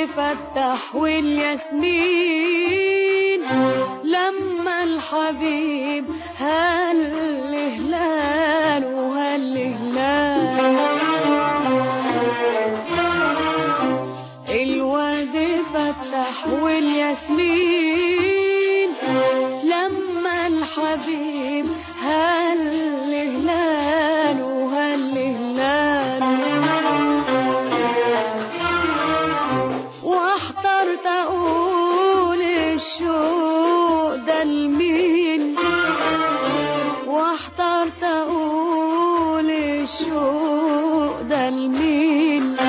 فتح والياسمين لما الحبيب هل هلال وهل هلال الورد فتح والياسمين لما الحبيب هل هلال وهل هلال واحترت اقول الشوق ده لمين واحترت اقول الشوق ده لمين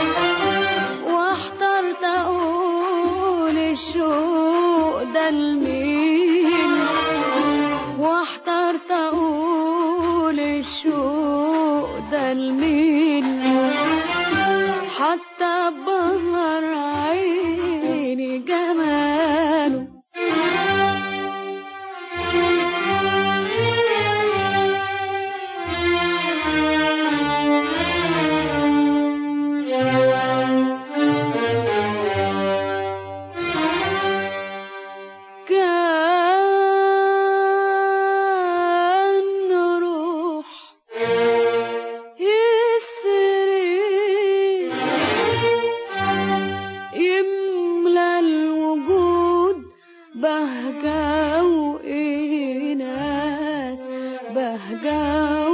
واحترت اقول الشوق ده لمين واحترت اقول الشوق ده لمين حتى بهر عيني جماله كان روح يسري يملى الوجود بهجة وإناس بهجة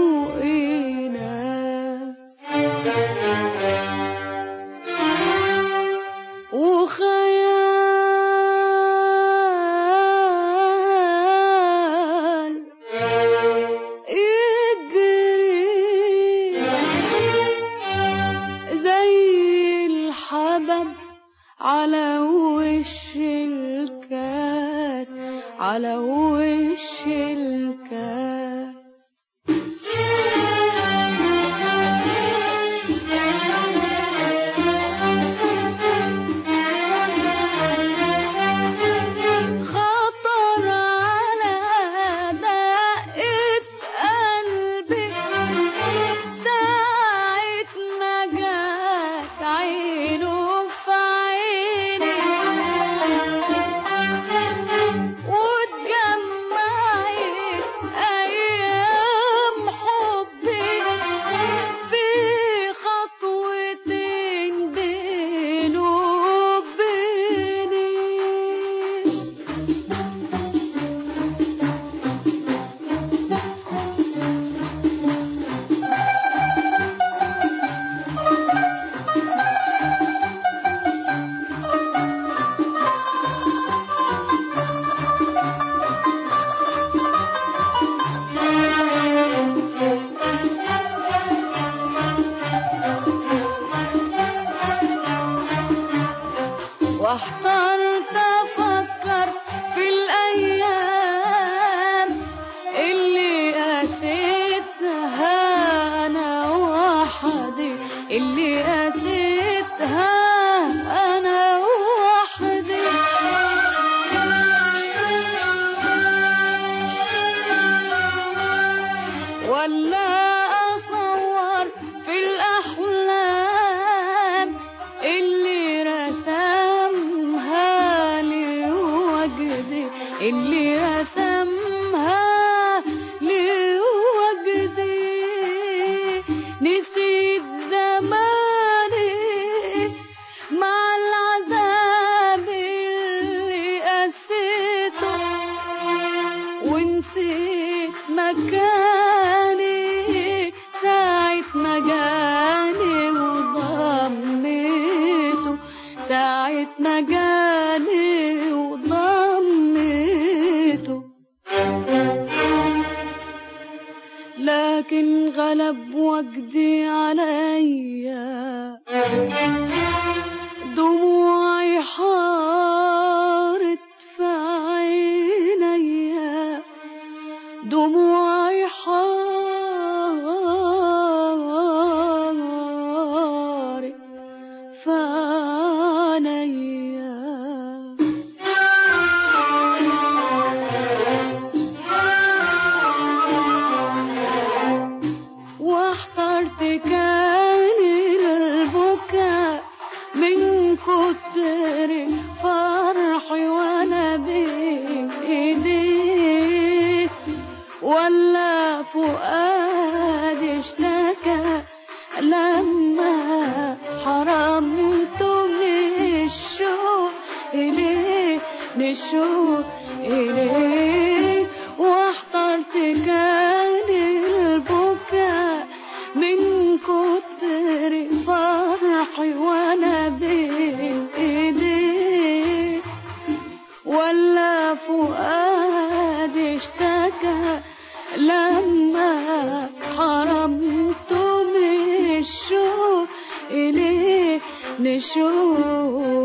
وإناس وخيال يجري زي الحبب على وش الكاس على وش الكاس خطر على دقة قلبي ساعة ما جت عينه في عيني واتجمعت أيام حبي في خطوتين بينه وبيني واحترت افكر في الايام اللي قاسيتها انا وحدي اللي قاسيتها انا وحدي ولا اصور في الاحلام اللي رسمها لوجدي اللي رسمها لوجدي نسيت زماني مع العذاب اللي قسيته ونسيت مكاني ساعة ما جاني وضميته ساعة ما جاني وضميته لكن غلب وجدي عليا دموعي حارت في عينيا دموعي حارت في عينيا الشوق إليه واحترت كان البكاء من كتر فرحي وانا بين ايديه ولا فؤادي اشتكى لما حرمته من الشوق إليه نشوق